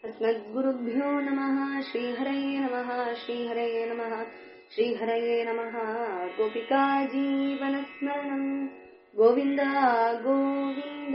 अस्मद्गुरुभ्यो नमः श्रीहरये नमः श्रीहरये नमः श्रीहरये नमः गोपिका जीवनस्मरणम् गोविन्द गोविन्द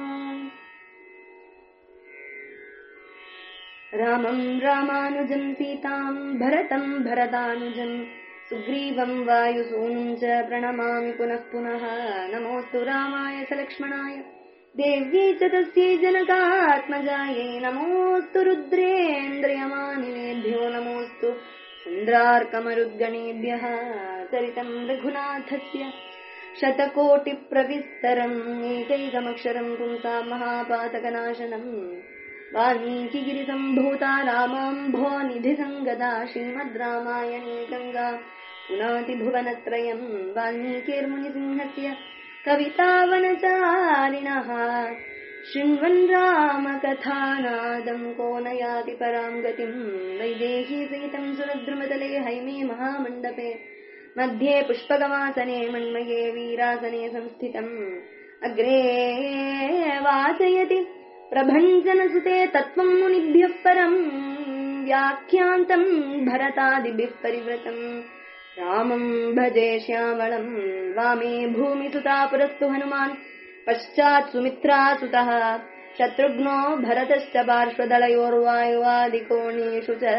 रामम् रामानुजम् सीताम् भरतम् भरतानुजम् सुग्रीवम् वायुसूनुम् च प्रणमामि पुनः पुनः नमोऽस्तु रामाय स लक्ष्मणाय देव्यै च तस्यै जनकात्मजायै नमोऽस्तु रुद्रेन्द्रियमानिलेभ्यो नमोऽस्तु चन्द्रार्कमरुद्गणेभ्यः चरितम् रघुनाथस्य शतकोटिप्रविस्तरम् एकैकमक्षरम् पुंसा महापातकनाशनम् वाल्मीकिगिरिसम्भूता रामाम्भो निधिसङ्गदा श्रीमद् रामायणे गङ्गा पुनातिभुवनत्रयम् वाल्मीकिर्मुनिसिंहस्य कवितावनचारिणः शृण्वन् रामकथानादम् को न याति पराम् गतिम् वैदेही सहितम् सुरद्रुमतले हैमे महामण्डपे मध्ये पुष्पगमासने मण्मये वीरासने संस्थितम् अग्रे वाचयति प्रभञ्जनसुते तत्त्वम् मुनिभ्यः परम् व्याख्यान्तम् भरतादिभिः परिवृतम् रामम् भजे श्यामलम् वामे भूमिसुता पुरस्तु हनुमान् पश्चात् सुमित्रासुतः शत्रुघ्नो भरतश्च पार्श्वदलयोर्वायुवादिकोणेषु च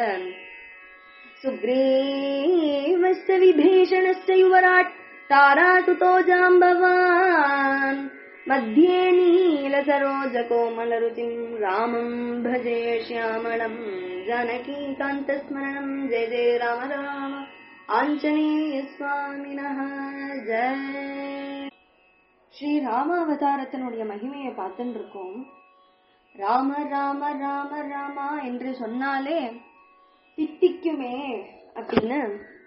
सुग्रीवश्च विभीषणश्च युवराट् तारासुतो जाम्बवान् मध्ये नीलसरोजकोमलरुचिम् रामम् भजे श्यामलम् जानकीकान्तस्मरणम् जय जय राम राम ஆஞ்சநேய சுவாமினஹ ஜெய் ஸ்ரீ ராம அவதாரத்தினுடைய மகிமையை பார்த்துட்டு இருக்கோம் ராம ராம ராம ராமா என்று சொன்னாலே தித்திக்குமே அப்படின்னு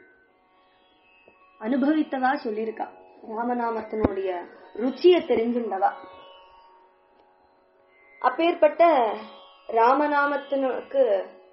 அனுபவித்தவா சொல்லியிருக்கா ராமநாமத்தினுடைய ருச்சிய தெரிஞ்சிருந்தவா அப்பேற்பட்ட ராமநாமத்தினுக்கு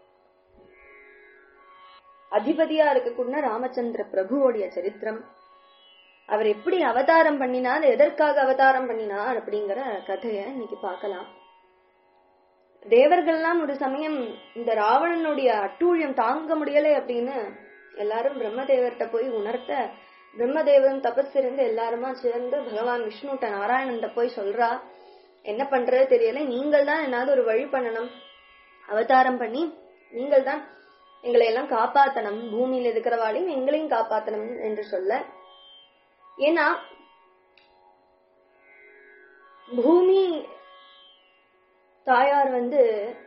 அதிபதியா இருக்கக்கூடிய ராமச்சந்திர பிரபுவோடைய சரித்திரம் அவர் எப்படி அவதாரம் பண்ணினார் எதற்காக அவதாரம் பண்ணினார் அப்படிங்கிற கதைய இன்னைக்கு பார்க்கலாம் தேவர்கள்லாம் ஒரு சமயம் இந்த ராவணனுடைய அட்டூழியம் தாங்க முடியலை அப்படின்னு எல்லாரும் பிரம்மதேவர்கிட்ட போய் உணர்த்த பிரம்மதேவன் தபஸ் இருந்து எல்லாருமா சேர்ந்து பகவான் விஷ்ணுட்ட நாராயணன்ட்ட போய் சொல்றா என்ன பண்றது தெரியல நீங்கள் தான் என்னாவது ஒரு வழி பண்ணணும் அவதாரம் பண்ணி நீங்கள் தான் எங்களை எல்லாம் காப்பாத்தணும் பூமியில இருக்கிறவாளையும் எங்களையும் காப்பாத்தணும் என்று சொல்ல ஏன்னா பூமி தாயார் வந்து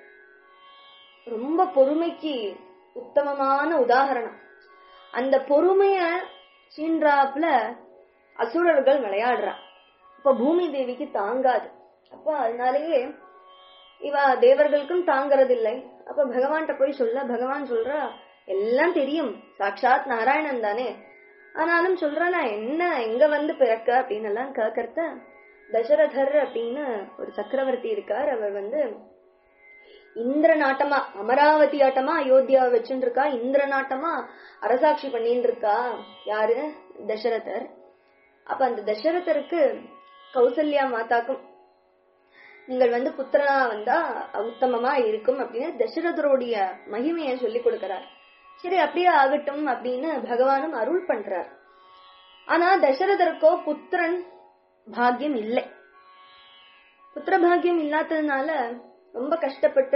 ரொம்ப பொறுமைக்கு உத்தமமான உதாகரணம் அந்த பொறுமைய சீன்றாப்புல அசுரர்கள் விளையாடுறா அப்ப பூமி தேவிக்கு தாங்காது அப்ப அதனாலேயே இவ தேவர்களுக்கும் தாங்கறது இல்லை அப்ப பகவான்கிட்ட போய் சொல்ல பகவான் சொல்றா எல்லாம் தெரியும் சாட்சாத் நாராயணன் தானே ஆனாலும் சொல்றா நான் என்ன எங்க வந்து பிறக்க அப்படின்னு எல்லாம் கேட்கறத தசரதர் அப்படின்னு ஒரு சக்கரவர்த்தி இருக்கார் அவர் வந்து இந்திர நாட்டமா அமராவதி ஆட்டமா அயோத்தியாவை வச்சுட்டு இருக்கா இந்திர நாட்டமா அரசாட்சி பண்ணிட்டு இருக்கா யாரு தசரதர் அப்ப அந்த தசரதருக்கு கௌசல்யா மாதாக்கும் நீங்கள் வந்து புத்திரனா வந்தா உத்தமமா இருக்கும் அப்படின்னு தசரதருடைய மகிமையை சொல்லி கொடுக்கிறார் சரி அப்படியே ஆகட்டும் அப்படின்னு பகவானும் அருள் பண்றார் ஆனா தசரதருக்கோ புத்திரன் பாக்கியம் இல்லை புத்திர பாக்கியம் இல்லாததுனால ரொம்ப கஷ்டப்பட்டு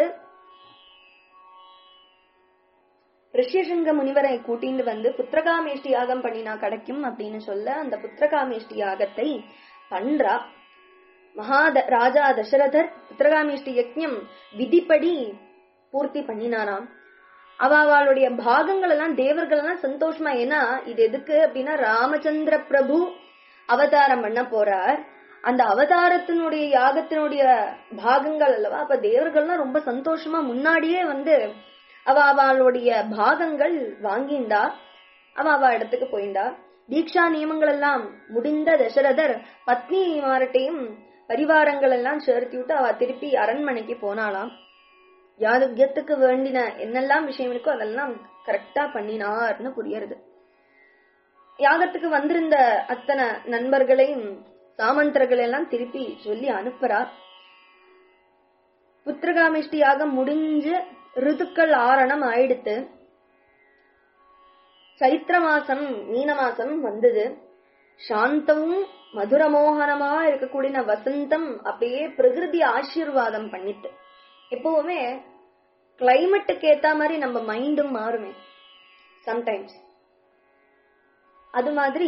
ரிஷியசங்க முனிவரை கூட்டிட்டு வந்து புத்திரகாமேஷ்டி யாகம் பண்ணினா கிடைக்கும் அப்படின்னு சொல்ல அந்த புத்திரகாமேஷ்டி யாகத்தை பண்றா மகாத ராஜா தசரதர் புத்திரகாமேஷ்டி யஜ்யம் விதிப்படி பூர்த்தி பண்ணினாராம் அவ அவளுடைய பாகங்கள் எல்லாம் தேவர்கள் எல்லாம் சந்தோஷமா ஏன்னா இது எதுக்கு அப்படின்னா ராமச்சந்திர பிரபு அவதாரம் பண்ண போறார் அந்த அவதாரத்தினுடைய யாகத்தினுடைய பாகங்கள் அல்லவா அப்ப தேவர்கள்லாம் ரொம்ப சந்தோஷமா முன்னாடியே வந்து அவ அவளுடைய பாகங்கள் வாங்கிண்டா அவ அவ இடத்துக்கு போயிண்டா தீக்ஷா நியமங்கள் எல்லாம் முடிந்த தசரதர் பத்னி மாரட்டையும் பரிவாரங்கள் எல்லாம் சேர்த்தி விட்டு அவ திருப்பி அரண்மனைக்கு போனாலாம் யாதுக்கியத்துக்கு வேண்டின என்னெல்லாம் விஷயம் இருக்கோ அதெல்லாம் கரெக்டா பண்ணினார்னு புரியறது யாகத்துக்கு வந்திருந்த அத்தனை நண்பர்களையும் சாமந்தர்கள் எல்லாம் திருப்பி சொல்லி அனுப்புறா புத்திரகாமிஷ்டியாக முடிஞ்சு ரிதுக்கள் ஆரணம் ஆயிடுத்து சைத்திர மாசம் மீன மாசம் வந்தது சாந்தமும் மதுரமோகனமா இருக்கக்கூடிய வசந்தம் அப்படியே பிரகிருதி ஆசீர்வாதம் பண்ணிட்டு எப்பவுமே கிளைமேட்டுக்கு ஏத்த மாதிரி நம்ம மைண்டும் மாறுமே சம்டைம்ஸ் அது மாதிரி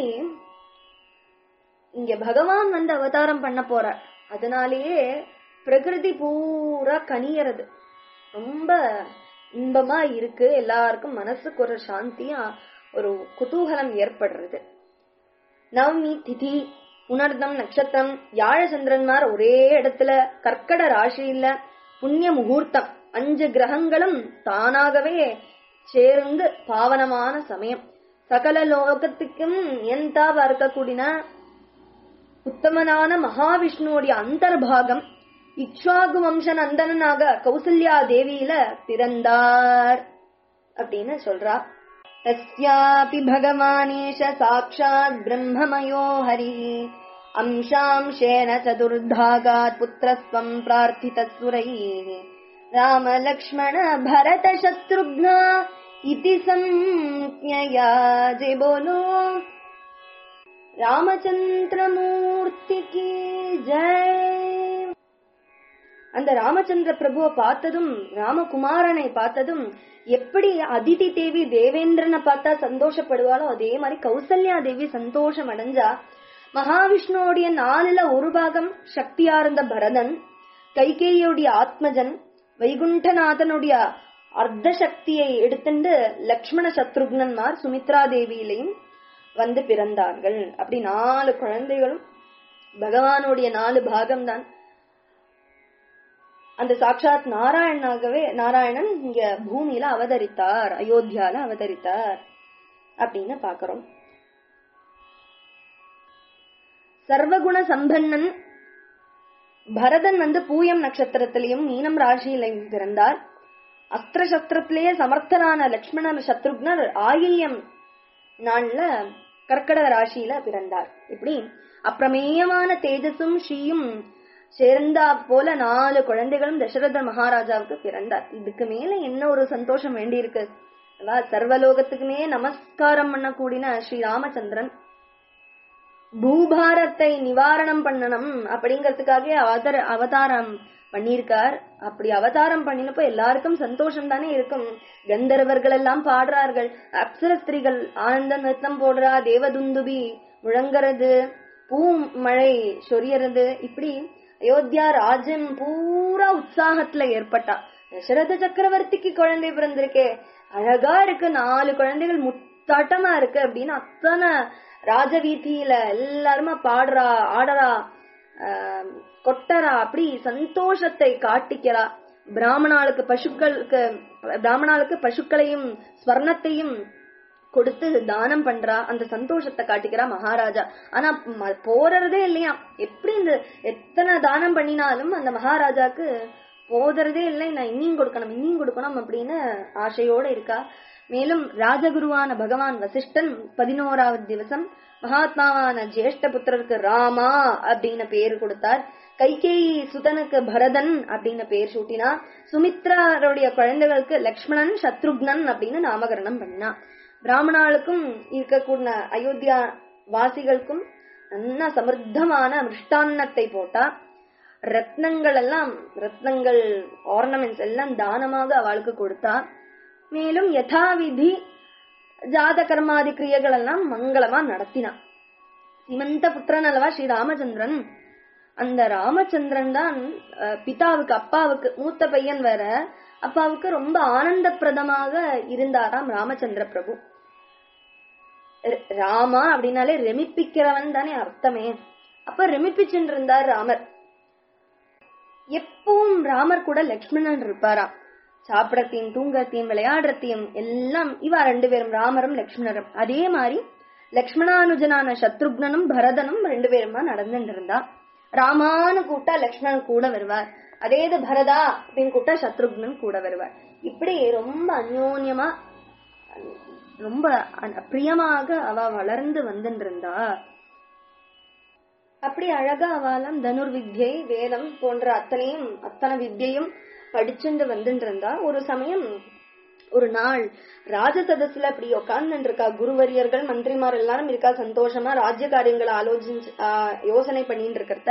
இங்க பகவான் வந்து அவதாரம் பண்ண போற அதனாலேயே பிரகிருதி பூரா கனியறது ரொம்ப இன்பமா இருக்கு எல்லாருக்கும் மனசுக்கு ஒரு சாந்தியா ஒரு குதூகலம் ஏற்படுறது நவமி திதி உணர்தம் நட்சத்திரம் யாழ சந்திரன்மார் ஒரே இடத்துல கர்க்கட ராசியில புண்ணிய முகூர்த்தம் அஞ்சு கிரகங்களும் தானாகவே சேர்ந்து பாவனமான சமயம் சகல லோகத்துக்கும் எந்தாவா இருக்கக்கூடிய உத்தமனான மகாவிஷ்ணுவோடைய அந்தர்பாகம் இக்ஷாகு வம்ச நந்தனாக கௌசல்யா தேவியில பிறந்தார் அப்படின்னு சொல்றா தஸ்யாபி பகவானேஷ சாட்சாத் பிரம்மமயோ ஹரி அம்சாம்சேன சதுர்தாகாத் புத்திரஸ்வம் பிரார்த்திதசுரை ராம லக்ஷ்மண பரத சத்ருக்னா இதி சம்ஞயா ஜெ போலோ ராமச்சந்திரமூர்த்தி கி ஜெய் அந்த ராமச்சந்திர பிரபுவை பார்த்ததும் ராமகுமாரனை பார்த்ததும் எப்படி அதிதி தேவி தேவேந்திரனை பார்த்தா சந்தோஷப்படுவாளோ அதே மாதிரி கௌசல்யா தேவி சந்தோஷம் அடைஞ்சா மகாவிஷ்ணுவோடைய நாலுல ஒரு பாகம் சக்தியா இருந்த பரதன் கைகேயோடைய ஆத்மஜன் வைகுண்டநாதனுடைய அர்த்த சக்தியை எடுத்துண்டு லக்ஷ்மண சத்ருக்னன்மார் சுமித்ரா தேவியிலையும் வந்து பிறந்தார்கள் அப்படி நாலு குழந்தைகளும் பகவானுடைய நாலு பாகம்தான் அந்த சாட்சாத் நாராயணாகவே நாராயணன் இங்க பூமியில அவதரித்தார் அயோத்தியால அவதரித்தார் அப்படின்னு பாக்குறோம் சர்வகுண சம்பன்னன் பரதன் வந்து பூயம் நட்சத்திரத்திலையும் மீனம் ராசியிலையும் பிறந்தார் அஸ்திர சஸ்திரத்திலேயே சமர்த்தனான லக்ஷ்மணர் சத்ருக்னர் ஆயில்யம் நாள்ல கர்க்கட ராசியில பிறந்தார் இப்படி அப்பிரமேயமான தேஜஸும் ஸ்ரீயும் சேர்ந்தா போல நாலு குழந்தைகளும் தசரத மகாராஜாவுக்கு பிறந்தார் இதுக்கு மேல என்ன ஒரு சந்தோஷம் வேண்டி இருக்கு சர்வலோகத்துக்குமே நமஸ்காரம் பண்ணக்கூடிய ஸ்ரீ ராமச்சந்திரன் பூபாரத்தை நிவாரணம் பண்ணணும் அப்படிங்கறதுக்காக அவதார அவதாரம் பண்ணியிருக்கார் அப்படி அவதாரம் பண்ணினப்போ எல்லாருக்கும் சந்தோஷம் தானே இருக்கும் கந்தர்வர்கள் எல்லாம் பாடுறார்கள் அப்சர ஸ்திரீகள் ஆனந்த நிறுத்தம் போடுறா தேவதுந்துபி முழங்குறது பூ மழை சொரியறது இப்படி அயோத்தியா ராஜ்யம் பூரா உற்சாகத்துல ஏற்பட்டா தசரத சக்கரவர்த்திக்கு குழந்தை பிறந்திருக்கே அழகா இருக்கு நாலு குழந்தைகள் முத்தாட்டமா இருக்கு அப்படின்னு அத்தனை ராஜவீதியில எல்லாருமா பாடுறா ஆடறா கொட்டரா அப்படி சந்தோஷத்தை காட்டிக்கிறா பிராமணாளுக்கு பசுக்களுக்கு பிராமணாளுக்கு பசுக்களையும் ஸ்வர்ணத்தையும் கொடுத்து தானம் பண்றா அந்த சந்தோஷத்தை காட்டிக்கிறா மகாராஜா ஆனா போறதே இல்லையா எப்படி இந்த எத்தனை தானம் பண்ணினாலும் அந்த மகாராஜாக்கு போதறதே இல்லை நான் இன்னியும் கொடுக்கணும் இன்னியும் கொடுக்கணும் அப்படின்னு ஆசையோட இருக்கா மேலும் ராஜகுருவான பகவான் வசிஷ்டன் பதினோராவது திவசம் மகாத்மாவான ஜேஷ்ட புத்திரருக்கு ராமா அப்படின்னு பேர் கொடுத்தார் கைகேயி சுதனுக்கு பரதன் அப்படின்னு பேர் சூட்டினா சுமித்ராருடைய குழந்தைகளுக்கு லக்ஷ்மணன் சத்ருக்னன் அப்படின்னு நாமகரணம் பண்ணா பிராமணாளுக்கும் இருக்கக்கூடிய அயோத்தியா வாசிகளுக்கும் நல்ல சமிருத்தமான மிருஷ்டான்னத்தை போட்டா ரத்னங்கள் எல்லாம் ரத்னங்கள் ஆர்னமெண்ட்ஸ் எல்லாம் தானமாக அவளுக்கு கொடுத்தா மேலும் யதாவிதி ஜாத கர்மாதி கிரியைகள் எல்லாம் மங்களமா நடத்தினான் சிமந்த புத்திரன் அல்லவா ஸ்ரீ ராமச்சந்திரன் அந்த ராமச்சந்திரன் தான் பிதாவுக்கு அப்பாவுக்கு மூத்த பையன் வேற அப்பாவுக்கு ரொம்ப ஆனந்தப்பிரதமாக இருந்தாராம் ராமச்சந்திர பிரபு ராமா அப்படின்னாலே ரெமிப்பிக்கிறவன் தானே அர்த்தமே அப்ப ரெமிப்பிச்சுட்டு இருந்தார் ராமர் எப்பவும் ராமர் கூட லக்ஷ்மணன் இருப்பாராம் சாப்பிடத்தையும் தூங்கத்தையும் விளையாடுறதையும் எல்லாம் இவா ரெண்டு பேரும் ராமரும் லக்ஷ்மணரும் அதே மாதிரி லக்ஷ்மணானுஜனான சத்ருக்னனும் பரதனும் ரெண்டு பேருமா நடந்துட்டு இருந்தா ராமான்னு கூட்டா லக்ஷ்மணன் கூட வருவார் அதே இது பரதா அப்படின்னு கூட்டா சத்ருக்னன் கூட வருவார் இப்படி ரொம்ப அந்யோன்யமா ரொம்ப பிரியமாக அவ வளர்ந்து வந்துட்டு இருந்தா அப்படி அழகா அவளாம் தனுர் வித்யை வேதம் போன்ற அத்தனையும் அத்தனை வித்யையும் படிச்சுட்டு வந்துட்டு இருந்தா ஒரு சமயம் ஒரு நாள் ராஜசதஸ்ல அப்படி உட்கார்ந்து இருக்கா குருவரியர்கள் மந்திரிமார் எல்லாரும் இருக்கா சந்தோஷமா ராஜ்ய காரியங்களை ஆலோசிச்சு ஆஹ், யோசனை பண்ணிட்டு இருக்கிறத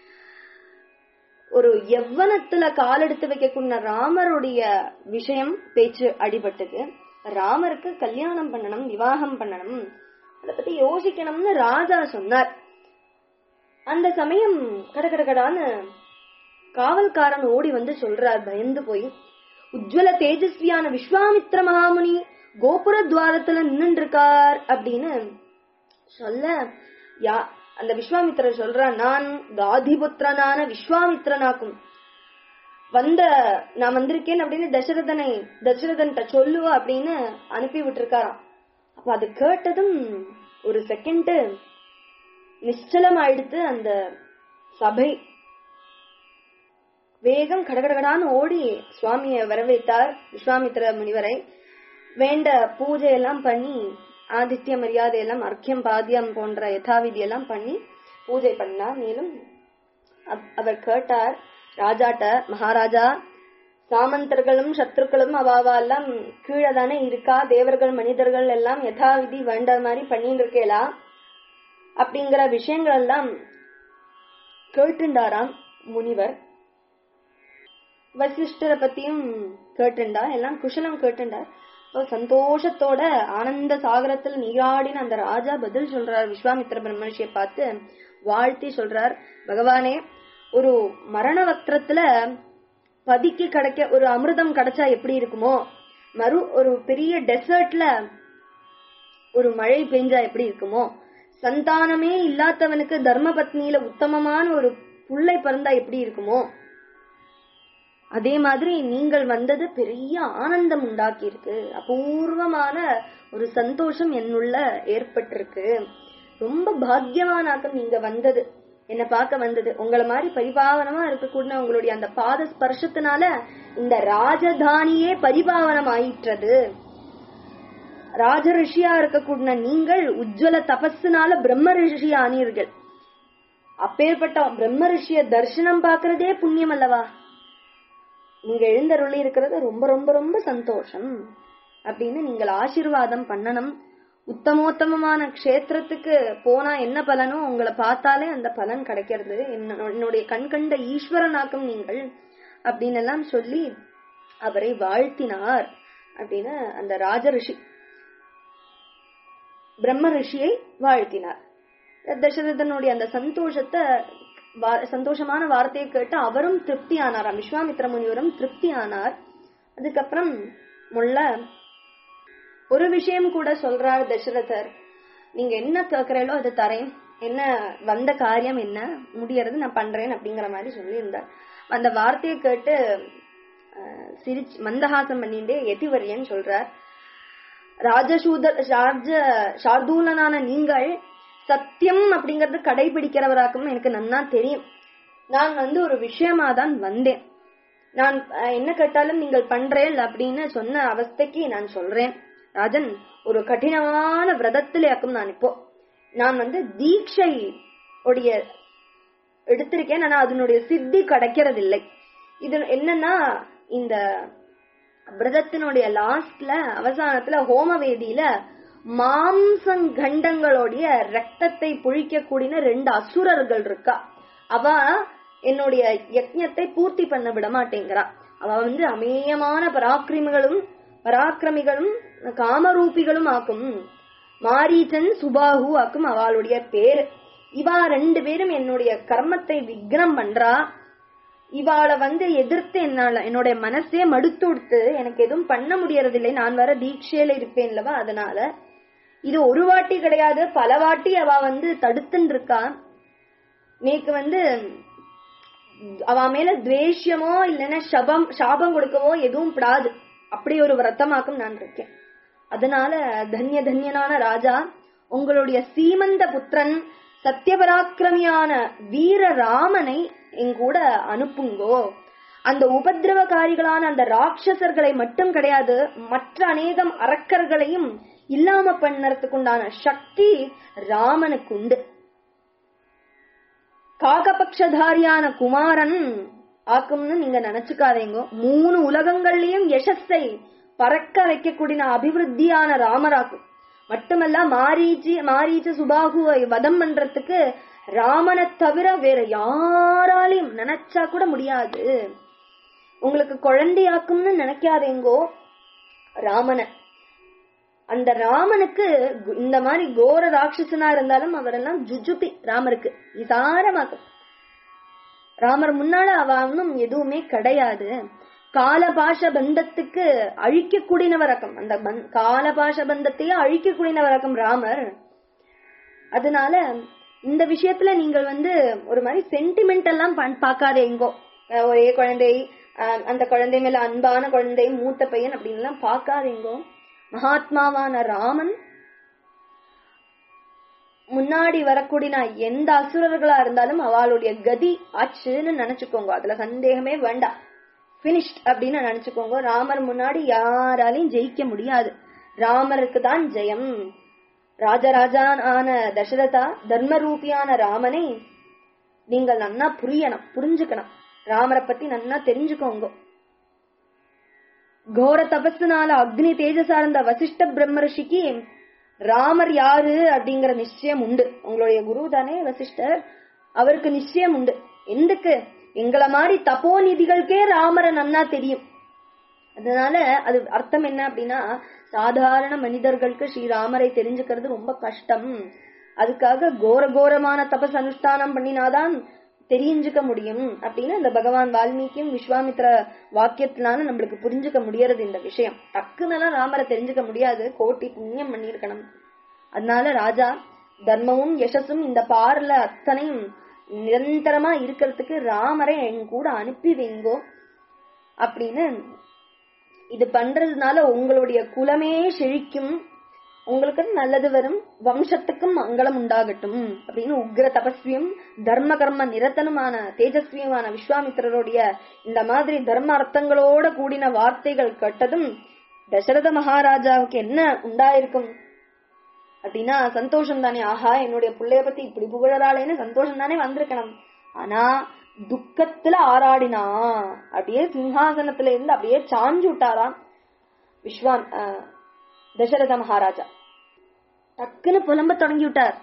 ஒரு எவ்வனத்துல காலெடுத்து வைக்கக்கூடிய ராமருடைய விஷயம் பேச்சு அடிபட்டது ராமருக்கு கல்யாணம் பண்ணணும் விவாகம் பண்ணணும் அதை பத்தி யோசிக்கணும்னு ராஜா சொன்னார் அந்த சமயம் கடகடகடான்னு காவல்காரன் ஓடி வந்து சொல்றார் பயந்து போய் உஜ்வல தேஜஸ்வியான விஸ்வாமித்ர மகாமுனி கோபுர துவாரத்துல நின்று இருக்கார் அப்படின்னு சொல்ல யா அந்த விஸ்வாமித்திரர் சொல்றார் நான் காதிபுத்திரனான விஸ்வாமித்திரனாக்கும் வந்த நான் வந்திருக்கேன் அப்படின்னு தசரதனை தசரதன்ட்ட சொல்லுவ அப்படின்னு அனுப்பி விட்டுருக்காராம் அப்ப அது கேட்டதும் ஒரு செகண்ட் நிச்சலம் ஆயிடுத்து அந்த சபை வேகம் கடகடகடான்னு ஓடி சுவாமிய வரவேற்றார் விஸ்வாமித்திர முனிவரை வேண்ட பூஜை எல்லாம் பண்ணி ஆதித்ய மரியாதை எல்லாம் அர்க்கியம் பாத்தியம் போன்ற யதாவிதி எல்லாம் பண்ணி பூஜை பண்ணார் மேலும் அவ- அவர் கேட்டார் ராஜாட்ட மகாராஜா சாமந்தர்களும் சத்ருக்களும் அவாவா எல்லாம் கீழே தானே இருக்கா தேவர்கள் மனிதர்கள் எல்லாம் யதாவிதி வேண்ட மாதிரி பண்ணிட்டு இருக்கேளா அப்படிங்கிற விஷயங்கள் எல்லாம் கேட்டுண்டாராம் முனிவர் வசிஷ்டரை பத்தியும் கேட்டுண்டா எல்லாம் குஷலம் கேட்டுண்டார் அப்போ சந்தோஷத்தோட ஆனந்த சாகரத்தில் நீராடின அந்த ராஜா பதில் சொல்றார் விஸ்வாமித்திர பிரம்மர்ஷியை பார்த்து வாழ்த்தி சொல்றார் பகவானே ஒரு மரண வக்திரத்துல பதிக்கு கிடைக்க ஒரு அமிர்தம் கிடைச்சா எப்படி இருக்குமோ மறு ஒரு பெரிய டெசர்ட்ல ஒரு மழை பெஞ்சா எப்படி இருக்குமோ சந்தானமே இல்லாதவனுக்கு தர்ம பத்னியில உத்தமமான ஒரு புள்ளை பிறந்தா எப்படி இருக்குமோ அதே மாதிரி நீங்கள் வந்தது பெரிய ஆனந்தம் உண்டாக்கி இருக்கு அபூர்வமான ஒரு சந்தோஷம் என்னுள்ள ஏற்பட்டிருக்கு ரொம்ப பாக்கியமானாக்கம் நீங்க வந்தது என்ன பார்க்க வந்தது உங்களை மாதிரி பரிபாவனமா இருக்கக்கூடிய உங்களுடைய அந்த பாத ஸ்பர்ஷத்தினால இந்த ராஜதானியே பரிபாவனம் ஆயிற்றது ராஜ ரிஷியா இருக்கக்கூடிய நீங்கள் உஜ்வல தபஸுனால பிரம்ம ரிஷி ஆனீர்கள் அப்பேற்பட்ட பிரம்ம ரிஷிய தரிசனம் பார்க்கறதே புண்ணியம் அல்லவா நீங்க எழுந்தருளி இருக்கிறது ரொம்ப ரொம்ப ரொம்ப சந்தோஷம் அப்படின்னு நீங்கள் ஆசீர்வாதம் பண்ணணும் உத்தமோத்தமமான க்ஷேத்திரத்துக்கு போனா என்ன பலனோ உங்களை பார்த்தாலே அந்த பலன் கிடைக்கிறது என்ன- என்னுடைய கண் கண்ட ஈஸ்வரனாக்கும் நீங்கள் அப்படின்னு எல்லாம் சொல்லி அவரை வாழ்த்தினார் அப்படின்னு அந்த ராஜ ரிஷி பிரம்ம ரிஷியை வாழ்த்தினார் தசரதனுடைய அந்த சந்தோஷத்தை வா- சந்தோஷமான வார்த்தையை கேட்டு அவரும் திருப்தி ஆனாராம் விஸ்வாமித்ர முனிவரும் திருப்தி ஆனார் அதுக்கப்புறம் முள்ள ஒரு விஷயம் கூட சொல்றார் தசரதர் நீங்க என்ன கேக்குறீங்களோ அதை தரேன் என்ன வந்த காரியம் என்ன முடியறது நான் பண்றேன் அப்படிங்கிற மாதிரி சொல்லியிருந்தார் அந்த வார்த்தையை கேட்டு அஹ், சிரிச்சு மந்தஹாசம் பண்ணிட்டே எதிவரியன் சொல்றார் ராஜசூத ராஜ சார்தூலனான நீங்கள் சத்தியம் அப்படிங்கறது கடைபிடிக்கிறவராக்கும் எனக்கு நன்னா தெரியும் நான் வந்து ஒரு விஷயமா தான் வந்தேன் நான் அஹ், என்ன கேட்டாலும் நீங்கள் பண்றேன் அப்படின்னு சொன்ன அவஸ்தைக்கு நான் சொல்றேன் ராஜன் ஒரு கடினமான விரதத்திலேயாக்கும் நான் இப்போ நான் வந்து தீட்சை உடைய எடுத்திருக்கேன் ஆனா அதனுடைய சித்தி கிடைக்கிறது இது என்னன்னா இந்த விரதத்தினுடைய லாஸ்ட்ல அவசானத்துல ஹோமவேதியில மாம்சங்கண்டங்களுடைய ரத்தத்தை புழிக்கக்கூடிய ரெண்டு அசுரர்கள் இருக்கா அவ என்னுடைய யஜ்ஞத்தை பூர்த்தி பண்ண விட மாட்டேங்கிறா அவ வந்து அமேயமான பராக்கிரமிகளும் பராக்கிரமிகளும் காமரூபிகளும் ஆக்கும் மாரீச்சன் சுபாகு ஆக்கும் அவளுடைய பேரு இவா ரெண்டு பேரும் என்னுடைய கர்மத்தை விக்னம் பண்றா இவாளை வந்து எதிர்த்து என்னால என்னுடைய மனசே மடுத்து கொடுத்து எனக்கு எதுவும் பண்ண முடியறதில்லை நான் வர தீட்சையில இருப்பேன்லவா அதனால இது ஒரு வாட்டி கிடையாது பல வாட்டி அவ வந்து தடுத்துன்னு இருக்கா நேக்கு வந்து அவ மேல துவேஷமோ இல்லைன்னா சபம் சாபம் கொடுக்கவோ எதுவும் படாது அப்படி ஒரு விரத்தமாக்கும் நான் இருக்கேன் அதனால தன்ய தன்யனான ராஜா உங்களுடைய சீமந்த புத்திரன் சத்தியபராக்கிரமியான வீர ராமனை எங்கூட அனுப்புங்கோ அந்த உபதிரவகாரிகளான அந்த ராட்சசர்களை மட்டும் கிடையாது மற்ற அநேகம் அரக்கர்களையும் இல்லாம பண்ணறதுக்கு உண்டான சக்தி ராமனுக்கு உண்டு காகபக்ஷதாரியான குமாரன் ஆக்கும்னு நீங்க நினைச்சுக்காதீங்க மூணு உலகங்கள்லயும் யசஸை பறக்க வைக்கக்கூடிய அபிவிருத்தியான ராமராக்கும் மட்டுமல்ல மாரீச்சி மாரீச்ச சுபாகுவை வதம் பண்றதுக்கு ராமனை தவிர வேற யாராலையும் நினைச்சா கூட முடியாது உங்களுக்கு குழந்தையாக்கும்னு நினைக்காதேங்கோ ராமனை அந்த ராமனுக்கு கு- இந்த மாதிரி கோர ராட்சசனா இருந்தாலும் அவரெல்லாம் ஜுஜுபி ராமருக்கு விசாரமாக்கும் ராமர் முன்னால அவ ஒன்னும் எதுவுமே கிடையாது காலபாஷ பந்தத்துக்கு அழிக்கக்கூடியவரக்கம் அந்த பந்- காலபாஷ பந்தத்தையே அழிக்கக்கூடியவரக்கம் ராமர் அதனால இந்த விஷயத்துல நீங்கள் வந்து ஒரு மாதிரி சென்டிமெண்ட் எல்லாம் பண்- பார்க்காதே எங்கோ அஹ் ஒரே குழந்தை அஹ் அந்த குழந்தை மேல அன்பான குழந்தை மூத்த பையன் அப்படின்னு எல்லாம் பார்க்காதீங்கோ மகாத்மாவான ராமன் முன்னாடி வரக்கூடிய எந்த அசுரர்களா இருந்தாலும் அவளுடைய கதி ஆச்சுன்னு நினைச்சுக்கோங்க அதுல சந்தேகமே வேண்டாம் பினிஷ்ட் அப்படின்னு நினைச்சுக்கோங்க ராமர் முன்னாடி யாராலையும் ஜெயிக்க முடியாது ராமருக்கு தான் ஜெயம் ராஜராஜான தசரதா தர்மரூபியான ராமனை நீங்கள் நன்னா புரியணும் புரிஞ்சுக்கணும் ராமரை பத்தி நன்னா தெரிஞ்சுக்கோங்க கோர தபஸ்னால அக்னி தேஜஸா இருந்த வசிஷ்ட பிரம்மரிஷிக்கு ராமர் யாரு அப்படிங்கிற நிச்சயம் உண்டு உங்களுடைய குரு தானே வசிஷ்டர் அவருக்கு நிச்சயம் உண்டு எந்துக்கு எங்கள மாதிரி தபோநிதிகளுக்கே ராமரை நன்னா தெரியும் அதனால அது அர்த்தம் என்ன அப்படின்னா சாதாரண மனிதர்களுக்கு ஸ்ரீராமரை தெரிஞ்சுக்கிறது ரொம்ப கஷ்டம் அதுக்காக கோர கோரமான தபஸ் அனுஷ்டானம் பண்ணினாதான் தெரிஞ்சுக்க முடியும் அப்படின்னு இந்த பகவான் வால்மீகியும் விஸ்வாமித்ர வாக்கியத்தினால நம்மளுக்கு புரிஞ்சுக்க முடியறது இந்த விஷயம் டக்குன்னெல்லாம் ராமரை தெரிஞ்சுக்க முடியாது கோட்டி புண்ணியம் பண்ணியிருக்கணும் அதனால ராஜா தர்மமும் யசஸும் இந்த பார்ல அத்தனையும் நிரந்தரமா இருக்கிறதுக்கு ராமரை என் கூட அனுப்பி வைங்கோ அப்படின்னு இது பண்றதுனால உங்களுடைய குலமே செழிக்கும் உங்களுக்கு நல்லது வரும் வம்சத்துக்கும் மங்களம் உண்டாகட்டும் அப்படின்னு உக்ர தபஸ்வியும் தர்ம கர்ம நிரத்தனுமான தேஜஸ்வியுமான விஸ்வாமித்திரருடைய இந்த மாதிரி தர்ம அர்த்தங்களோட கூடின வார்த்தைகள் கேட்டதும் தசரத மகாராஜாவுக்கு என்ன உண்டாயிருக்கும் அப்படின்னா சந்தோஷம் தானே ஆஹா என்னுடைய பிள்ளைய பத்தி இப்படி புகழறாளேன்னு சந்தோஷம் தானே வந்திருக்கணும் ஆனா துக்கத்துல ஆராடினா அப்படியே சிங்காசனத்துல இருந்து அப்படியே சாஞ்சு விட்டாராம் விஸ்வாம் அஹ், தசரத மகாராஜா டக்குன்னு புலம்ப தொடங்கி விட்டார்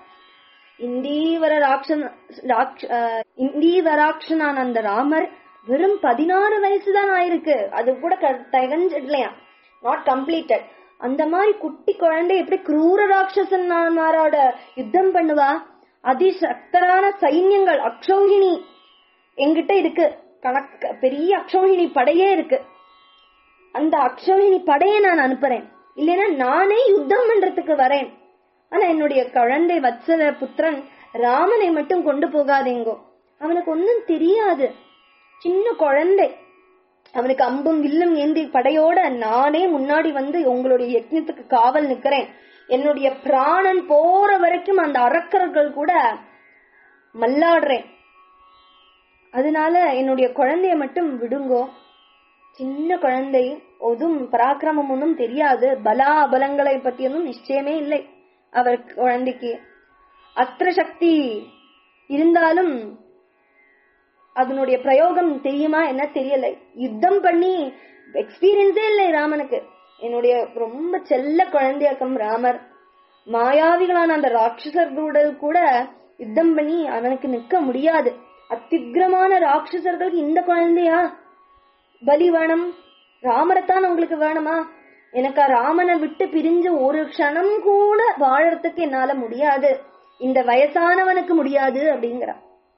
இந்தீவர ராட்சன் ராட்ச- அஹ், இந்தீவராட்சனான அந்த ராமர் வெறும் பதினாறு வயசுதான் ஆயிருக்கு அது கூட க- தகஞ்சிடலையா நாட் கம்ப்ளீட்டட் அந்த மாதிரி குட்டி குழந்தை எப்படி குரூர ராட்சசன்மாரோட யுத்தம் பண்ணுவா அதிசக்தரான சைன்யங்கள் அக்ஷௌகிணி என்கிட்ட இருக்கு கணக்கு பெரிய அக்ஷௌகிணி படையே இருக்கு அந்த அக்ஷௌகிணி படையை நான் அனுப்புறேன் இல்லைன்னா நானே யுத்தம் பண்றதுக்கு வரேன் ஆனா என்னுடைய குழந்தை வத்சல புத்திரன் ராமனை மட்டும் கொண்டு போகாதீங்கோ அவனுக்கு ஒன்னும் தெரியாது சின்ன குழந்தை அவனுக்கு அம்பும் வில்லும் ஏந்தி படையோட நானே முன்னாடி வந்து உங்களுடைய யக்ஞத்துக்கு காவல் நிக்கிறேன் என்னுடைய பிராணன் போற வரைக்கும் அந்த அரக்கர்கள் கூட மல்லாடுறேன் அதனால என்னுடைய குழந்தைய மட்டும் விடுங்கோ சின்ன குழந்தை ஒதும் பராக்கிரமம் ஒன்றும் தெரியாது பலா அபலங்களை பத்தி ஒன்றும் நிச்சயமே இல்லை அவர் குழந்தைக்கு அஸ்திர சக்தி இருந்தாலும் அதனுடைய பிரயோகம் தெரியுமா என்ன தெரியல யுத்தம் பண்ணி எக்ஸ்பீரியன்ஸே இல்லை ராமனுக்கு என்னுடைய ரொம்ப செல்ல குழந்தையாக்கம் ராமர் மாயாவிகளான அந்த ராட்சசர்களுடன் கூட யுத்தம் பண்ணி அவனுக்கு நிக்க முடியாது அத்திகிரமான ராட்சசர்களுக்கு இந்த குழந்தையா பலி வேணும் ராமரைத்தான் உங்களுக்கு வேணுமா எனக்கு ராமனை விட்டு பிரிஞ்சு ஒரு க்ஷணம் கூட வாழறதுக்கு என்னால முடியாது இந்த வயசானவனுக்கு முடியாது அப்படிங்கிறா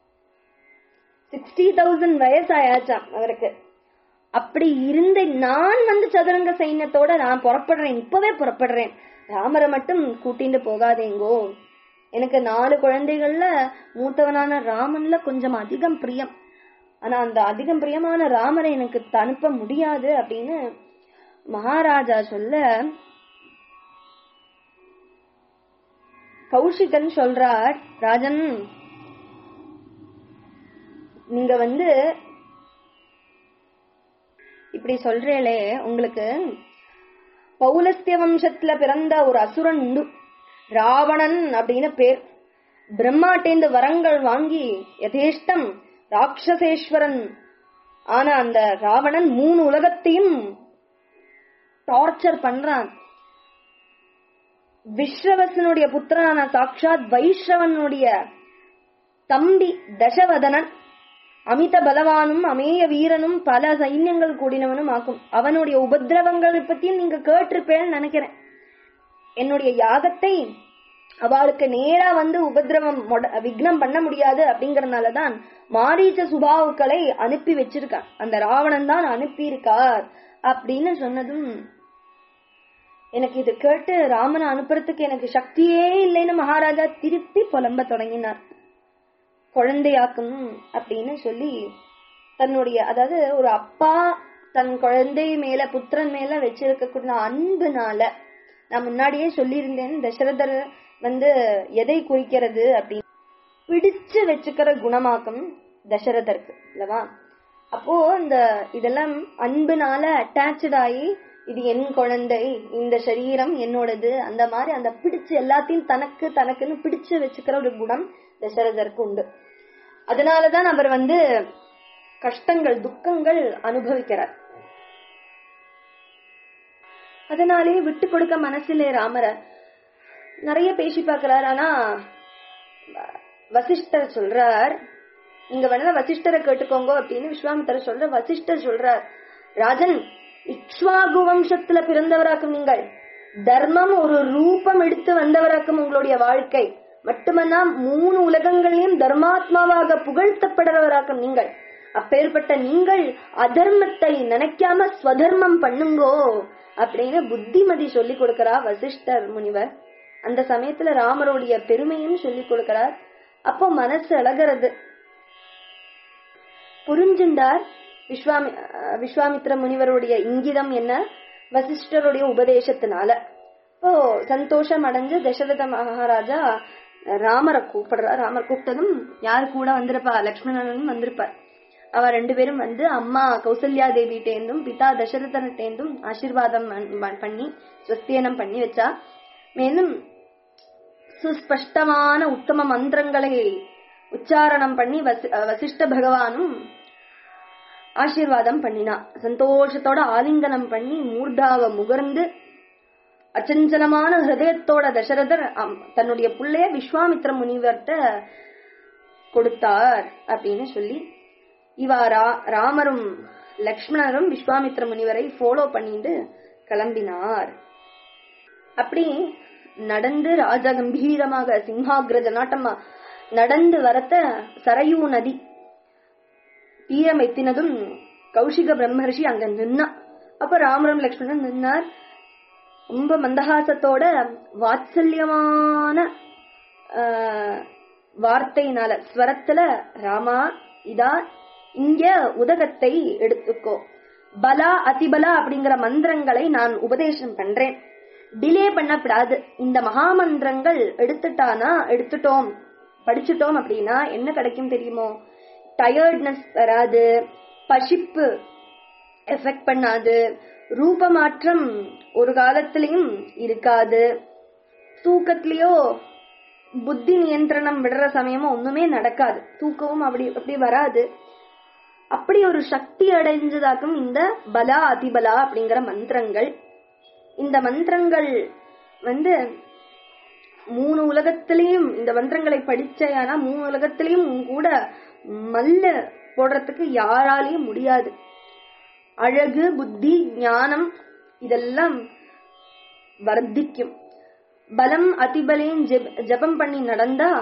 சிக்ஸ்டி தௌசண்ட் வயசாயாச்சாம் அவருக்கு அப்படி இருந்த நான் வந்து சதுரங்க சைன்யத்தோட நான் புறப்படுறேன் இப்பவே புறப்படுறேன் ராமரை மட்டும் கூட்டிட்டு போகாதேங்கோ எனக்கு நாலு குழந்தைகள்ல மூத்தவனான ராமன்ல கொஞ்சம் அதிகம் பிரியம் ஆனா அந்த அதிகம் பிரியமான ராமரை எனக்கு அனுப்ப முடியாது அப்படின்னு மகாராஜா சொல்ல கௌஷிகன் சொல்றார் ராஜன் நீங்க வந்து இப்படி சொல்றேளே உங்களுக்கு பௌலஸ்திய வம்சத்துல பிறந்த ஒரு அசுரன் உண்டு ராவணன் அப்படின்னு பேர் பிரம்மாட்டேந்து வரங்கள் வாங்கி யதேஷ்டம் ராட்சசேஸ்வரன் ஆன அந்த ராவணன் மூணு உலகத்தையும் டார்ச்சர் பண்றான் விஸ்ரவசனுடைய புத்திரனான சாட்சாத் வைஷ்ரவனுடைய தம்பி தசவதனன் அமித பலவானும் அமேய வீரனும் பல சைன்யங்கள் கூடினவனும் ஆக்கும் அவனுடைய உபதிரவங்களை பத்தியும் நீங்க கேட்டிருப்பேன்னு நினைக்கிறேன் என்னுடைய யாகத்தை அவளுக்கு நேரா வந்து உபதிரவம் மொட- விக்னம் பண்ண முடியாது அப்படிங்கறதுனாலதான் மாரீச்ச சுபாவுக்களை அனுப்பி வச்சிருக்கான் அந்த ராவணன் தான் அனுப்பி இருக்கார் அப்படின்னு சொன்னதும் எனக்கு இது கேட்டு ராமனை அனுப்புறதுக்கு எனக்கு சக்தியே இல்லைன்னு மகாராஜா திருப்பி புலம்ப தொடங்கினார் குழந்தையாக்கும் அப்படின்னு சொல்லி தன்னுடைய அதாவது ஒரு அப்பா தன் குழந்தை மேல புத்திரன் மேல வச்சிருக்கக்கூடிய அன்புனால நான் முன்னாடியே சொல்லியிருந்தேன் தசரதர் வந்து எதை குறிக்கிறது அப்படின்னு பிடிச்சு வச்சுக்கிற குணமாக்கம் தசரதருக்கு இல்லவா அப்போ இந்த இதெல்லாம் அன்புனால அட்டாச்சு ஆகி இது என் குழந்தை இந்த சரீரம் என்னோடது அந்த மாதிரி அந்த பிடிச்சு எல்லாத்தையும் தனக்கு தனக்குன்னு பிடிச்சு வச்சுக்கிற ஒரு குணம் தசரதருக்கு உண்டு அதனாலதான் அவர் வந்து கஷ்டங்கள் துக்கங்கள் அனுபவிக்கிறார் அதனாலே விட்டு கொடுக்க மனசிலே ராமர நிறைய பேசி பார்க்கிறார் ஆனா வசிஷ்டர் சொல்றார் நீங்க வேணா வசிஷ்டரை கேட்டுக்கோங்க அப்படின்னு விஸ்வாமித்தர் சொல்ற வசிஷ்டர் சொல்றார் ராஜன் இக்ஷ்வாகு வம்சத்துல பிறந்தவராக்கும் நீங்கள் தர்மம் ஒரு ரூபம் எடுத்து வந்தவராக்கும் உங்களுடைய வாழ்க்கை மட்டுமன்னா மூணு உலகங்களையும் தர்மாத்மாவாக புகழ்த்தப்படுறவராக்கும் நீங்கள் அப்பேற்பட்ட நீங்கள் அதர்மத்தை நினைக்காம ஸ்வதர்மம் பண்ணுங்கோ அப்படின்னு புத்திமதி சொல்லி கொடுக்கிறா வசிஷ்டர் முனிவர் அந்த சமயத்துல ராமருடைய பெருமையும் சொல்லி கொடுக்கிறார் அப்போ மனசு அழகிறது புரிஞ்சுண்டார் விஸ்வாமி அஹ் விஸ்வாமித்ர முனிவருடைய இங்கிதம் என்ன வசிஷ்டருடைய உபதேசத்தினால இப்போ சந்தோஷம் அடைஞ்சு தசரத மகாராஜா ராமரை கூப்பிடுறா ராமர் கூப்பிட்டதும் யாரு கூட வந்திருப்பா லக்ஷ்மணனும் வந்திருப்பார் அவ ரெண்டு பேரும் வந்து அம்மா கௌசல்யா தேவிட்டேந்தும் பிதா தசரதன்ட்டேந்தும் ஆசீர்வாதம் பண்- பண்ணி ஸ்வஸ்தியனம் பண்ணி வச்சா மேலும் சுஸ்பஷ்டமான உத்தம மந்திரங்களை உச்சாரணம் பண்ணி வசி- வசிஷ்ட பகவானும் ஆசீர்வாதம் பண்ணினா சந்தோஷத்தோட ஆலிங்கனம் பண்ணி மூர்தாவ முகர்ந்து அச்சஞ்சலமான ஹிருதயத்தோட தசரதர் அம், தன்னுடைய புள்ளைய விஸ்வாமித்ர முனிவர்கிட்ட கொடுத்தார் அப்படின்னு சொல்லி இவா ரா- ராமரும் லக்ஷ்மணரும் விஸ்வாமித்ர முனிவரை ஃபாலோ பண்ணிட்டு கிளம்பினார் அப்படி நடந்து ராஜ கம்பீரமாக சிம்ஹாகிரஜ நாட்டமா நடந்து வரத்த சரையூ நதி தீரம் எத்தினதும் கௌஷிக பிரம்மரிஷி அங்க நின்னா அப்ப ராமரம் லக்ஷ்மணன் நின்னார் ரொம்ப மந்தகாசத்தோட வாத்சல்யமான ஆஹ், வார்த்தையினால ஸ்வரத்துல ராமா இதா இங்க உதகத்தை எடுத்துக்கோ பலா அதிபலா அப்படிங்கிற மந்திரங்களை நான் உபதேசம் பண்றேன் டிலே பண்ணப்படாது இந்த மகாமந்திரங்கள் எடுத்துட்டானா எடுத்துட்டோம் படிச்சுட்டோம் அப்படின்னா என்ன கிடைக்கும் தெரியுமோ டயர்ட்னஸ் வராது பசிப்பு எஃபெக்ட் பண்ணாது ரூப மாற்றம் ஒரு காலத்திலையும் இருக்காது தூக்கத்திலயோ புத்தி நியந்திரணம் விடுற சமயமும் ஒண்ணுமே நடக்காது தூக்கமும் அப்படி அப்படி வராது அப்படி ஒரு சக்தி அடைஞ்சதாக்கும் இந்த பலா அதிபலா அப்படிங்கிற மந்திரங்கள் இந்த மந்திரங்கள் வந்து மூணு உலகத்திலையும் இந்த மந்திரங்களை படிச்சேனா மூணு உலகத்திலையும் உன் கூட மல்ல போடுறதுக்கு யாராலையும் முடியாது அழகு புத்தி ஞானம் இதெல்லாம் வர்த்திக்கும் பலம் அதிபலையும் ஜெப- ஜெபம் பண்ணி நடந்தா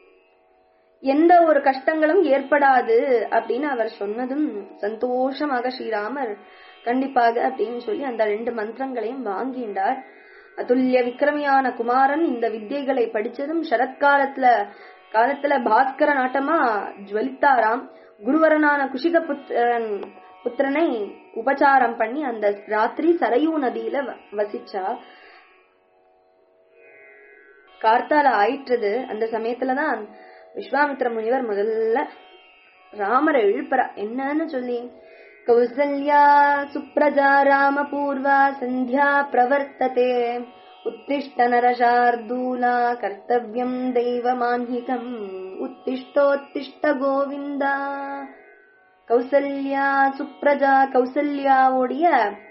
எந்த ஒரு கஷ்டங்களும் ஏற்படாது அப்படின்னு அவர் சொன்னதும் சந்தோஷமாக ஸ்ரீராமர் கண்டிப்பாக அப்படின்னு சொல்லி அந்த ரெண்டு மந்திரங்களையும் வாங்கிண்டார் அதுல்ய விக்ரமியான குமாரன் இந்த வித்தியைகளை படிச்சதும் சரத்காலத்துல காலத்துல பாஸ்கர நாட்டமா ஜுவலித்தாராம் குருவரனான குஷிக புத்திரன் புத்திரனை உபச்சாரம் பண்ணி அந்த ராத்திரி சரையூ நதியில வ- வசிச்சா கார்த்தால ஆயிற்றுது அந்த சமயத்துலதான் விஸ்வாமித்ர முனிவர் முதல்ல ராமரை எழுப்புறா என்னன்னு சொல்லி கௌசல்யா சுப்ரஜா ராம பூர்வா சந்தியா பிரவர்த்ததே उत्तिष्ठ नरशार्दूला कर्तव्यम् दैवमाह्निकम् उत्तिष्ठोत्तिष्ठ गोविन्द கௌசல்யா சுப்ரஜா கௌசல்யாவுடைய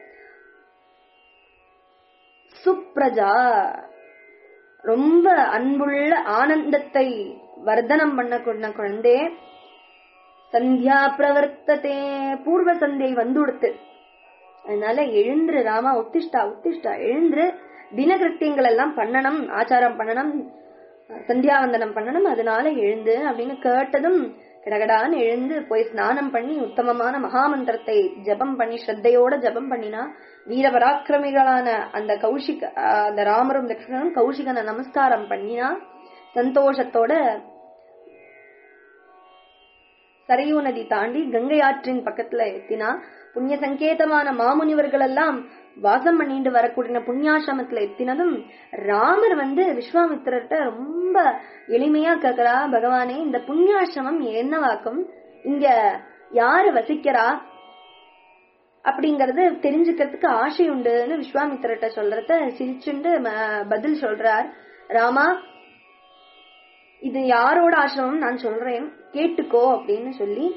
சுப்ரஜா ரொம்ப அன்புள்ள ஆனந்தத்தை வர்தனம் பண்ண கொண்ட குழந்தை சந்தியா பிரவர்த்ததே பூர்வ சந்தை வந்துடுத்து அதனால எழுந்துரு ராமா உத்திஷ்டா உத்திஷ்டா எழுந்துரு தினகிருத்தியங்கள் எல்லாம் பண்ணணும் ஆச்சாரம் பண்ணணும் சந்தியாவந்தனம் பண்ணணும் அதனால எழுந்து அப்படின்னு கேட்டதும் கடகடான்னு எழுந்து போய் ஸ்நானம் பண்ணி உத்தமமான மகாமந்திரத்தை ஜபம் பண்ணி ஸ்ரத்தையோட ஜபம் பண்ணினா வீரபராக்கிரமிகளான அந்த கௌஷிக ஆஹ் அந்த ராமரும் லக்ஷ்மணனும் கௌஷிகனை நமஸ்காரம் பண்ணினா சந்தோஷத்தோட சரையூ நதி தாண்டி கங்கை ஆற்றின் பக்கத்துல எத்தினா புண்ணிய சங்கேதமான மாமுனிவர்கள் எல்லாம் வாசம் பண்ணிட்டு வரக்கூடிய புண்ணியாசிரமத்துல எத்தினதும் ராமர் வந்து விஸ்வாமித்திரர்கிட்ட ரொம்ப எளிமையா கேக்குறா பகவானே இந்த புண்ணியாசிரமம் என்னவாக்கும் இங்க யாரு வசிக்கிறா அப்படிங்கறது தெரிஞ்சுக்கிறதுக்கு ஆசை உண்டுன்னு விஸ்வாமித்திரர்கிட்ட சொல்றத சிரிச்சுண்டு ம- பதில் சொல்றார் ராமா இது யாரோட ஆசிரமம் நான் சொல்றேன் கேட்டுக்கோ அப்படின்னு சொல்லி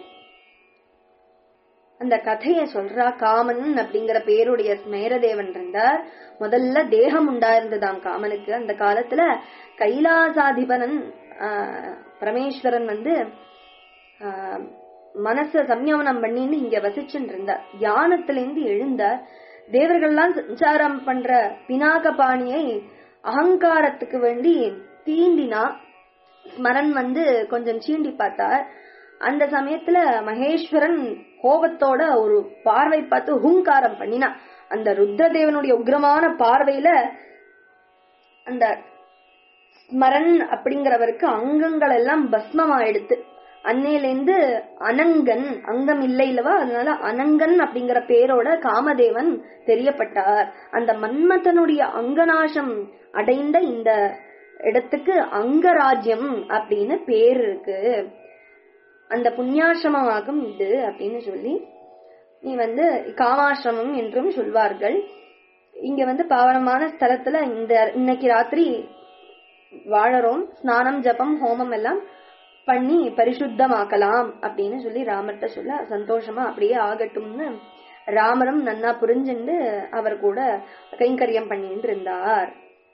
அந்த கதைய சொல்றா காமன் அப்படிங்கிற பேருடைய ஸ்மேரதேவன் இருந்தார் முதல்ல தேகம் உண்டாயிருந்ததாம் காமனுக்கு அந்த காலத்துல கைலாசாதிபனன் ஆஹ், பரமேஸ்வரன் வந்து ஆஹ், மனச சம்யமனம் பண்ணின்னு இங்க வசிச்சுட்டு இருந்தார் தியானத்திலிருந்து எழுந்தார் தேவர்கள்லாம் சஞ்சாரம் பண்ற பினாக பாணியை அகங்காரத்துக்கு வேண்டி தீண்டினா ஸ்மரன் வந்து கொஞ்சம் சீண்டி பார்த்தார் அந்த சமயத்துல மகேஸ்வரன் கோபத்தோட ஒரு பார்வை பார்த்து ஹுங்காரம் பண்ணினா அந்த ருத்ரதேவனுடைய உக்ரமான பார்வையில அந்த ஸ்மரன் அப்படிங்கிறவருக்கு அங்கங்கள் எல்லாம் பஸ்மமாயிடுத்து அன்னையிலேந்து அனங்கன் அங்கம் இல்லை இல்லவா அதனால அனங்கன் அப்படிங்கிற பேரோட காமதேவன் தெரியப்பட்டார் அந்த மன்மதனுடைய அங்கநாசம் அடைந்த இந்த இடத்துக்கு அங்கராஜ்யம் அப்படின்னு பேர் இருக்கு அந்த புண்ணியாசிரமமாகும் இது அப்படின்னு சொல்லி நீ வந்து காமாசிரமம் என்றும் சொல்வார்கள் இங்க வந்து பாவனமான ஸ்தலத்துல இந்த இன்னைக்கு ராத்திரி வாழறோம் ஸ்நானம் ஜபம் ஹோமம் எல்லாம் பண்ணி பரிசுத்தமாக்கலாம் அப்படின்னு சொல்லி ராமர்கிட்ட சொல்ல சந்தோஷமா அப்படியே ஆகட்டும்னு ராமரும் நன்னா புரிஞ்சுண்டு அவர் கூட கைங்கரியம் பண்ணிட்டு இருந்தார்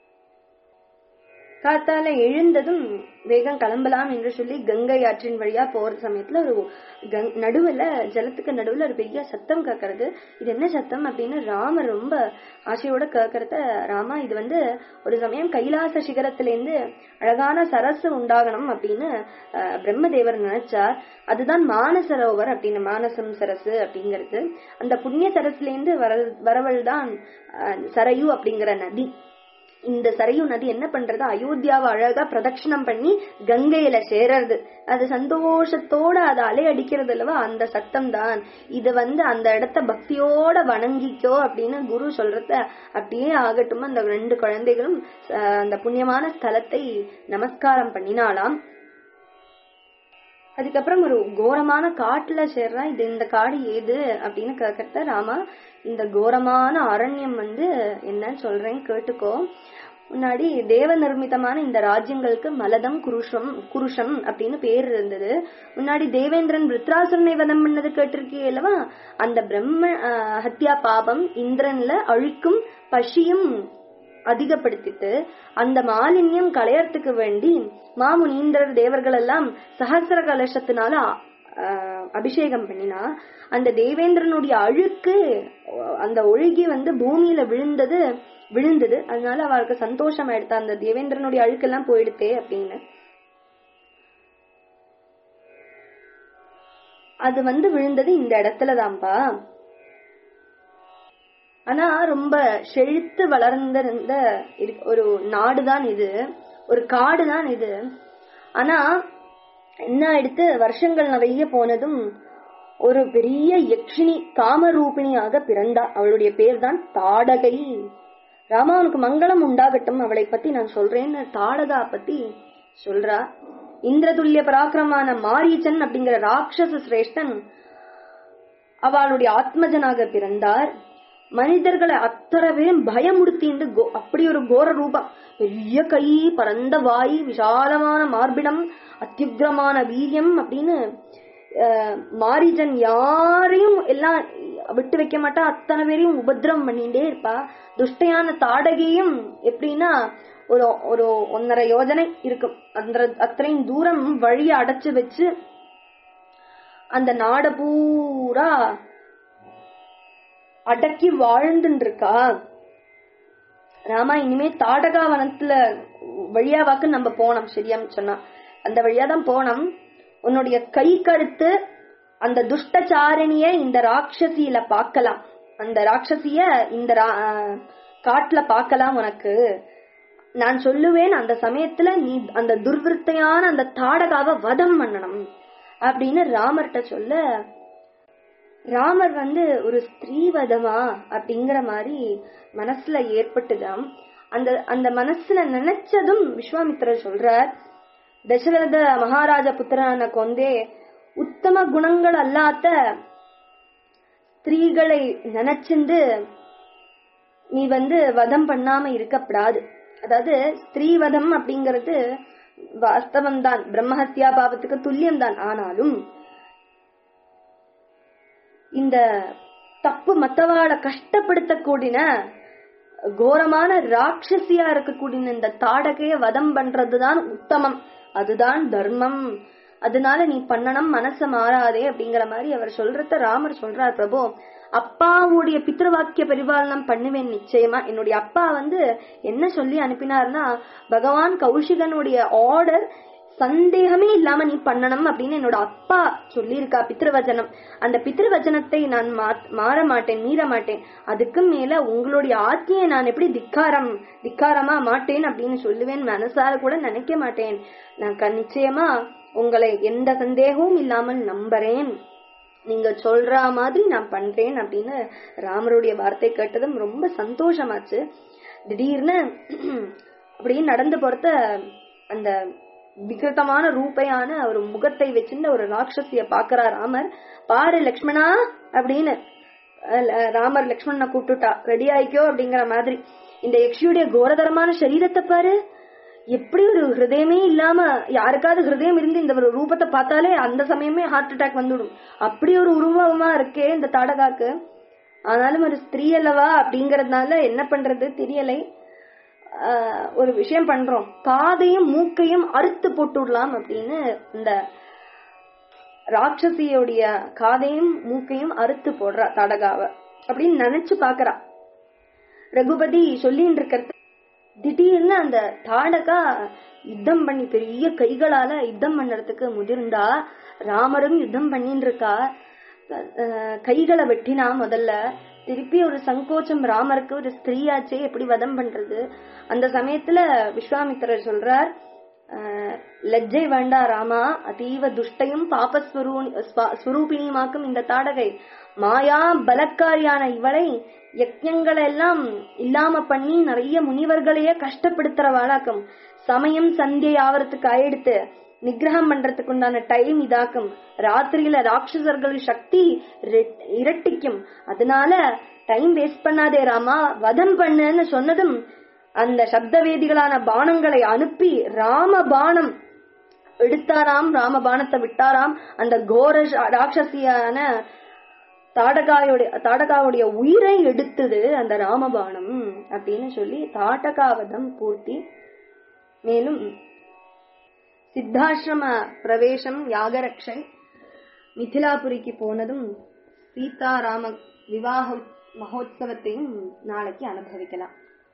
காத்தால எழுந்ததும் வேகம் கிளம்பலாம் என்று சொல்லி கங்கை ஆற்றின் வழியா போற சமயத்துல ஒரு கங் நடுவுல ஜலத்துக்கு நடுவுல ஒரு பெரிய சத்தம் கேட்கறது இது என்ன சத்தம் அப்படின்னு ராமர் ரொம்ப ஆசையோட கேட்கறத ராமா இது வந்து ஒரு சமயம் கைலாச சிகரத்திலேருந்து அழகான சரசு உண்டாகணும் அப்படின்னு அஹ், பிரம்மதேவர் நினைச்சார் அதுதான் மானசரோவர் அப்படின்னு மானசம் சரசு அப்படிங்கிறது அந்த புண்ணிய சரஸ்லேருந்து வர வரவள் தான் அஹ், சரையு அப்படிங்கிற நதி இந்த சரையு நதி என்ன பண்றது அயோத்தியாவை அழகா பிரதட்சணம் பண்ணி கங்கையில சேரறது அது சந்தோஷத்தோட அது அலை அடிக்கிறது அல்லவா அந்த சத்தம் தான் இது வந்து அந்த இடத்த பக்தியோட வணங்கிக்கோ அப்படின்னு குரு சொல்றத அப்படியே ஆகட்டும் அந்த ரெண்டு குழந்தைகளும் அஹ், அந்த புண்ணியமான ஸ்தலத்தை நமஸ்காரம் பண்ணினாலாம் அதுக்கப்புறம் ஒரு கோரமான காட்டுல சேர்றா இது இந்த காடு ஏது அப்படின்னு கேட்கறத ராமா இந்த கோரமான அரண்யம் வந்து என்னன்னு சொல்றேன் கேட்டுக்கோ முன்னாடி தேவ நிர்மிதமான இந்த ராஜ்யங்களுக்கு மலதம் குருஷம் குருஷம் அப்படின்னு பேர் இருந்தது முன்னாடி தேவேந்திரன் விருத்ராசுரனை வதம் பண்ணது கேட்டிருக்கே அல்லவா அந்த பிரம்ம ஆஹ், ஹத்யா பாபம் இந்திரன்ல அழிக்கும் பசியும் அதிகப்படுத்திட்டு அந்த மாலின்யம் களையறதுக்கு வேண்டி மாமுனீந்திரர் தேவர்கள் எல்லாம் சஹசிர கலசத்தினால ஆஹ், அபிஷேகம் பண்ணினா அந்த தேவேந்திரனுடைய அழுக்கு அந்த ஒழுகி வந்து பூமியில விழுந்தது விழுந்தது அதனால அவளுக்கு சந்தோஷம் ஆயிடுத்தா அந்த தேவேந்திரனுடைய அழுக்கெல்லாம் போயிடுத்தே அப்படின்னு அது வந்து விழுந்தது இந்த இடத்துலதான்பா ஆனா ரொம்ப செழித்து வளர்ந்திருந்த இரு- ஒரு நாடுதான் இது ஒரு காடுதான் இது ஆனா என்ன ஆயிடுத்து வருஷங்கள் நிறைய போனதும் ஒரு பெரிய யக்ஷினி காமரூபிணியாக பிறந்தா அவளுடைய பேர் தான் தாடகை ராமா உனக்கு மங்களம் உண்டாகட்டும் அவளை பத்தி நான் சொல்றேன்னு தாடகா பத்தி சொல்றா இந்திரதுல்லிய பராக்கிரமான மாரீச்சன் அப்படிங்கிற ராட்சச சிரேஷ்டன் அவளுடைய ஆத்மஜனாக பிறந்தார் மனிதர்களை அத்தனை பேரும் பயமுடுத்திண்டு கோ- அப்படி ஒரு கோர ரூபம் பெரிய கை பரந்த வாய் விசாலமான மார்பிடம் அத்தியுக்ரமான வீரியம் அப்படின்னு அஹ், மாரீஜன் யாரையும் எல்லாம் விட்டு வைக்க மாட்டா அத்தனை பேரையும் உபத்திரம் பண்ணிட்டே இருப்பா துஷ்டையான தாடகையும் எப்படின்னா ஒரு ஒரு ஒன்னரை யோஜனை இருக்கும் அந்த அத்தனையும் தூரம் வழிய அடைச்சு வச்சு அந்த நாட பூரா அடக்கி வாழ்ந்துட்டு இருக்கா ராமா இனிமே தாடகா வனத்துல வழியா வாக்கு நம்ம போனோம் சரியான்னு சொன்னா அந்த வழியா தான் போனோம் உன்னுடைய கை கருத்து அந்த துஷ்டச்சாரணிய இந்த ராட்சசியில பார்க்கலாம் அந்த ராட்சசிய இந்த ரா- ஆஹ் காட்டுல பார்க்கலாம் உனக்கு நான் சொல்லுவேன் அந்த சமயத்துல நீ அந்த துர்விருத்தையான அந்த தாடகாவை வதம் பண்ணணும் அப்படின்னு ராமர்கிட்ட சொல்ல ராமர் வந்து ஒரு ஸ்திரீவதமா அப்படிங்கிற மாதிரி மனசுல ஏற்பட்டுதாம் அந்த அந்த மனசுல நினைச்சதும் விஸ்வாமித்திரர் சொல்றார் தசரத மகாராஜ புத்திரனை கொண்டே உத்தம குணங்கள் அல்லாத ஸ்திரீகளை நினைச்சிருந்து நீ வந்து வதம் பண்ணாம இருக்கப்படாது அதாவது ஸ்திரீவதம் அப்படிங்கிறது வாஸ்தவம் தான் பிரம்மஹத்யா பாவத்துக்கு துல்லியம் தான் ஆனாலும் இந்த தப்பு மத்தவாளை கஷ்டப்படுத்தக்கூடின கோரமான ராட்சசியா இருக்கக்கூடிய இந்த தாடகைய வதம் பண்றதுதான் உத்தமம் அதுதான் தர்மம் அதனால நீ பண்ணணும் மனச மாறாதே அப்படிங்கிற மாதிரி அவர் சொல்றத ராமர் சொல்றார் பிரபு அப்பாவுடைய பித்ருவாக்கிய பரிபாலனம் பண்ணுவேன் நிச்சயமா என்னுடைய அப்பா வந்து என்ன சொல்லி அனுப்பினார்னா பகவான் கௌஷிகனுடைய ஆர்டர் சந்தேகமே இல்லாம நீ பண்ணணும் அப்படின்னு என்னோட அப்பா சொல்லியிருக்கா பித்ருவச்சனம் அந்த பித்ருவச்சனத்தை நான் மா- மாற மாட்டேன் மீற மாட்டேன் அதுக்கு மேல உங்களுடைய ஆத்மியை நான் எப்படி திக்காரம் திக்காரமா மாட்டேன் அப்படின்னு சொல்லுவேன் மனசால கூட நினைக்க மாட்டேன் நான் க- நிச்சயமா உங்களை எந்த சந்தேகமும் இல்லாமல் நம்புறேன் நீங்க சொல்ற மாதிரி நான் பண்றேன் அப்படின்னு ராமருடைய வார்த்தை கேட்டதும் ரொம்ப சந்தோஷமாச்சு திடீர்னு அப்படியே நடந்து போறத அந்த விகிருத்தமான ரூபையான ஒரு முகத்தை வச்சிருந்த ஒரு ராட்சசிய பாக்குறா ராமர் பாரு லக்ஷ்மணா அப்படின்னு அஹ் ல- ராமர் லக்ஷ்மணனை கூப்பிட்டுட்டா ரெடி ஆயிக்கோ அப்படிங்கிற மாதிரி இந்த யக்ஷியுடைய கோரதரமான சரீரத்தை பாரு எப்படி ஒரு ஹிருதயமே இல்லாம யாருக்காவது ஹிருதயம் இருந்து இந்த ஒரு ரூபத்தை பார்த்தாலே அந்த சமயமே ஹார்ட் அட்டாக் வந்துடும் அப்படி ஒரு உருவமா இருக்கே இந்த தாடகாக்கு ஆனாலும் ஒரு ஸ்திரீ அல்லவா அப்படிங்கறதுனால என்ன பண்றது தெரியலை ஆஹ் ஒரு விஷயம் பண்றோம் காதையும் மூக்கையும் அறுத்து போட்டுடலாம் அப்படின்னு இந்த ராட்சசியோடைய காதையும் மூக்கையும் அறுத்து போடுறா தடகாவ அப்படின்னு நினைச்சு பாக்குறா ரகுபதி சொல்லின்னு இருக்கிறது திடீர்னு அந்த தாடகா யுத்தம் பண்ணி பெரிய கைகளால யுத்தம் பண்றதுக்கு முதிர்ந்தா ராமரும் யுத்தம் பண்ணின்னு இருக்கா அஹ் கைகளை வெட்டினா முதல்ல திருப்பி ஒரு சங்கோச்சம் ராமருக்கு ஒரு ஸ்திரீயாச்சே எப்படி வதம் பண்றது அந்த சமயத்துல விஸ்வாமித்திரர் சொல்றார் அஹ், லஜ்ஜை வேண்டா ராமா அதீவ துஷ்டையும் பாபஸ்வரூபிணியுமாக்கும் இந்த தாடகை மாயா பலக்காரியான இவளை யஜ்ஞங்களை எல்லாம் இல்லாம பண்ணி நிறைய முனிவர்களையே கஷ்டப்படுத்துறவாளாக்கும் சமயம் சந்தியை ஆவறதுக்கு ஆயிடுத்து நிகிரகம் பண்றதுக்கு உண்டான டைம் இதாக்கும் ராத்திரியில ராட்சசர்கள் சக்தி ரெட்- இரட்டிக்கும் அதனால டைம் வேஸ்ட் பண்ணாதே ராமா வதம் பண்ணுன்னு சொன்னதும் அந்த சப்தவேதிகளான பானங்களை அனுப்பி ராம பானம் எடுத்தாராம் ராம பானத்தை விட்டாராம் அந்த கோர ச- ராட்சசியான தாடகாவுடைய தாடகாவுடைய உயிரை எடுத்தது அந்த ராமபானம் அப்படின்னு சொல்லி தாட்டகாவதம் பூர்த்தி மேலும் சித்தாசிரம பிரவேசம் யாகரக்ஷை மிथिलाபுரிக்கு போனதும் சீதாராம விவாக மகோத்சவத்தையும் நாளைக்கு அனுபவிக்கலாம்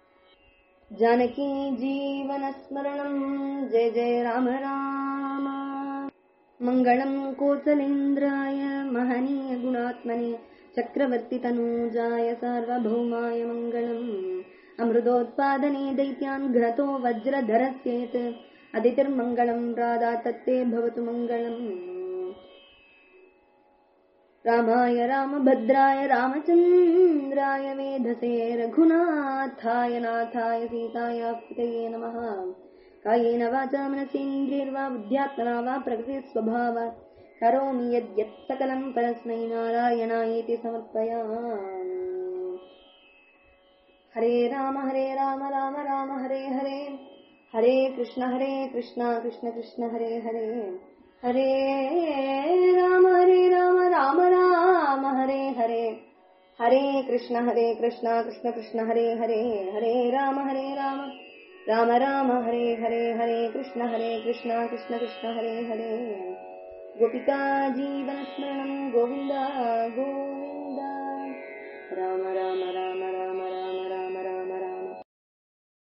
ஜானகி ஜீவன ஸ்மரணம் ஜெய ஜெய ராம ராம மங்களம் கோசலேந்திராய மகனீய குணாத்மனே சக்கரவர்த்தி தனூஜாய சார்வபௌமாய மங்களம் அமிர்தோத்பாதனே दैत्यान् घ्रतो वज्रधरस्येत् अदितिर्मङ्गलम् राधा तत्ते भवतु मङ्गलम् रामाय रामभद्राय रामचन्द्राय वेधसे रघुनाथाय नाथाय सीताय प्रितये नमः कायेन वाचा मनसेन्द्रियर्वा बुद्ध्यात्मना वा प्रकृतिस्वभावा करोमि यद्यत् सकलम् परस्मै नारायणायेति समर्पयामि हरे राम हरे राम राम राम हरे हरे हरे कृष्ण हरे कृष्ण कृष्ण कृष्ण हरे हरे हरे राम हरे राम राम राम हरे हरे हरे कृष्ण हरे कृष्ण कृष्ण कृष्ण हरे हरे हरे राम हरे राम राम राम हरे हरे हरे कृष्ण हरे कृष्ण कृष्ण कृष्ण हरे हरे गोपिका जीवनस्मरणं गोविन्द गोविन्द राम राम